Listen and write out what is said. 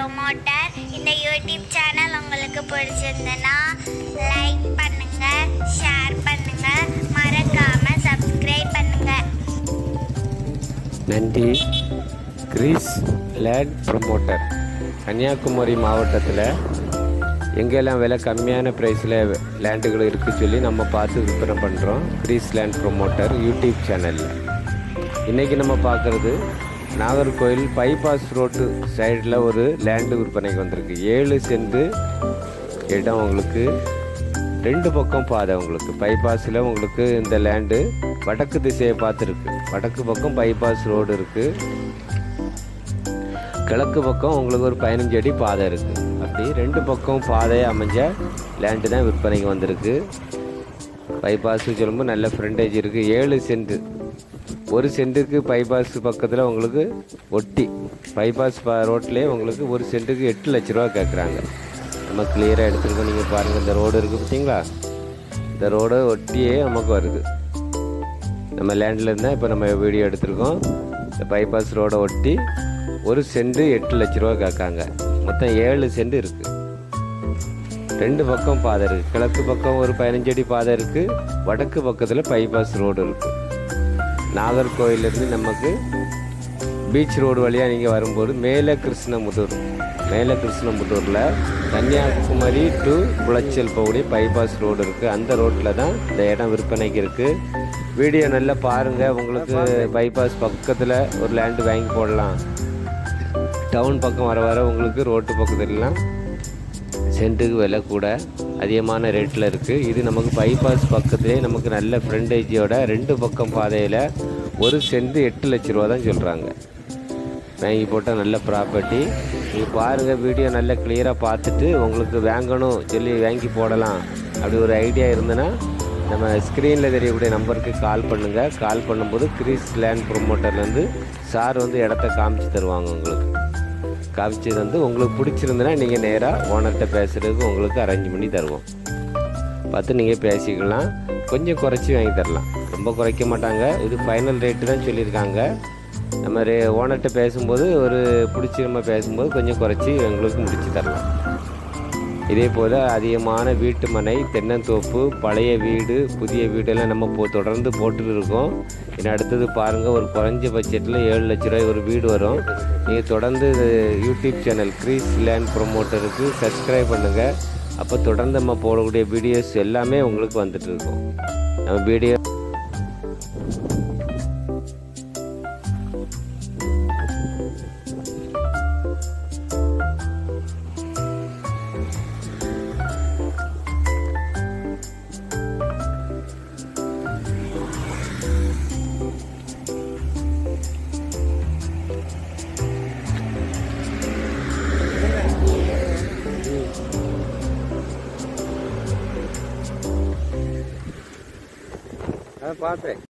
promoter இந்த YouTube channel உங்களுக்கு பிடிச்சிருந்ததுன்னா லைக் பண்ணுங்க ஷேர் பண்ணுங்க மறக்காம சப்ஸ்கிரைப் பண்ணுங்க நன்றி கிரீஸ் லேண்ட் ப்ரொமோட்டர் கன்னியாகுமரி மாவட்டத்தில் எங்கெல்லாம் விலை கம்மியான ப்ரைஸில் லேண்டுகள் இருக்குது சொல்லி நம்ம பார்த்து விற்பனை பண்ணுறோம் கிரீஸ் லேண்ட் ப்ரொமோட்டர் யூடியூப் சேனலில் இன்றைக்கி நம்ம பார்க்குறது நாகர்கோயில் பைபாஸ் ரோட்டு சைடில் ஒரு லேண்டு விற்பனைக்கு வந்திருக்கு ஏழு சென்ட் இடம் உங்களுக்கு ரெண்டு பக்கம் பாதை உங்களுக்கு பைபாஸில் உங்களுக்கு இந்த லேண்டு வடக்கு திசையை பார்த்துருக்கு வடக்கு பக்கம் பைபாஸ் ரோடு இருக்குது கிழக்கு பக்கம் உங்களுக்கு ஒரு பதினஞ்சு அடி பாதை இருக்குது அப்படி ரெண்டு பக்கம் பாதையை அமைஞ்ச லேண்டு தான் விற்பனைக்கு வந்திருக்கு பைபாஸ் சொல்லும்போது நல்ல ஃப்ரண்டேஜ் இருக்குது ஏழு சென்ட் ஒரு சென்ட்டுக்கு பைபாஸ் பக்கத்தில் உங்களுக்கு ஒட்டி பைபாஸ் பா ரோட்லேயே உங்களுக்கு ஒரு சென்ட்டுக்கு எட்டு லட்ச ரூபா கேட்குறாங்க நம்ம கிளியராக எடுத்துருக்கோம் நீங்கள் பாருங்கள் இந்த ரோடு இருக்குது பார்த்தீங்களா இந்த ரோடு ஒட்டியே நமக்கு வருது நம்ம லேண்டில் இருந்தால் இப்போ நம்ம வீடியோ எடுத்திருக்கோம் இந்த பைபாஸ் ரோடை ஒட்டி ஒரு சென்ட் எட்டு லட்ச ரூபா கேட்காங்க மொத்தம் ஏழு சென்ட் இருக்குது ரெண்டு பக்கம் பாதை இருக்குது கிழக்கு பக்கம் ஒரு பதினஞ்சு அடி பாதை இருக்குது வடக்கு பக்கத்தில் பைபாஸ் ரோடு இருக்குது நாகர்கோயிலேருந்து நமக்கு பீச் ரோடு வழியாக நீங்கள் வரும்போது மேலே கிருஷ்ணமுதூர் மேலே கிருஷ்ணமுதூரில் கன்னியாகுமரி டு குளச்சல் போகக்கூடிய பைபாஸ் ரோடு இருக்குது அந்த ரோட்டில் தான் இந்த இடம் விற்பனைக்கு இருக்குது வீடியோ நல்லா பாருங்கள் உங்களுக்கு பைபாஸ் பக்கத்தில் ஒரு லேண்டு வாங்கி போடலாம் டவுன் பக்கம் வர வர உங்களுக்கு ரோட்டு பக்கத்துலலாம் சென்ட்டுக்கு விலை கூட அதிகமான ரேட்டில் இருக்குது இது நமக்கு பைபாஸ் பக்கத்துலேயே நமக்கு நல்ல ஃப்ரண்டேஜியோட ரெண்டு பக்கம் பாதையில் ஒரு சென்ட் எட்டு லட்ச ரூபா தான் சொல்கிறாங்க வாங்கி போட்டால் நல்ல ப்ராப்பர்ட்டி நீங்கள் பாருங்கள் வீடியோ நல்லா கிளியராக பார்த்துட்டு உங்களுக்கு வாங்கணும் சொல்லி வாங்கி போடலாம் அப்படி ஒரு ஐடியா இருந்ததுன்னா நம்ம ஸ்க்ரீனில் தெரியக்கூடிய நம்பருக்கு கால் பண்ணுங்கள் கால் பண்ணும்போது கிரீஸ் லேண்ட் ப்ரொமோட்டர்லேருந்து சார் வந்து இடத்த காமிச்சு தருவாங்க உங்களுக்கு காமிச்சது வந்து உங்களுக்கு பிடிச்சிருந்துன்னா நீங்கள் நேராக ஓனர்கிட்ட பேசுகிறதுக்கு உங்களுக்கு அரேஞ்ச் பண்ணி தருவோம் பார்த்து நீங்கள் பேசிக்கலாம் கொஞ்சம் குறைச்சி வாங்கி தரலாம் ரொம்ப குறைக்க மாட்டாங்க இது ஃபைனல் ரேட்டு தான் சொல்லியிருக்காங்க நம்ம ரே ஓனர்கிட்ட பேசும்போது ஒரு பிடிச்சி நம்ம பேசும்போது கொஞ்சம் குறைச்சி எங்களுக்கு முடிச்சு தரலாம் இதே போல் அதிகமான வீட்டு மனை தென்னந்தோப்பு பழைய வீடு புதிய வீடெல்லாம் நம்ம போ தொடர்ந்து போட்டுட்டு இருக்கோம் இன்னும் அடுத்தது பாருங்கள் ஒரு குறைஞ்ச பட்ஜெட்டில் ஏழு லட்ச ரூபாய் ஒரு வீடு வரும் நீங்கள் தொடர்ந்து இது யூடியூப் சேனல் க்ரீஸ் லேண்ட் ப்ரொமோட்டருக்கு சப்ஸ்கிரைப் பண்ணுங்கள் அப்போ தொடர்ந்து நம்ம போடக்கூடிய வீடியோஸ் எல்லாமே உங்களுக்கு வந்துட்டு இருக்கும் நம்ம வீடியோ பார்த்தேன்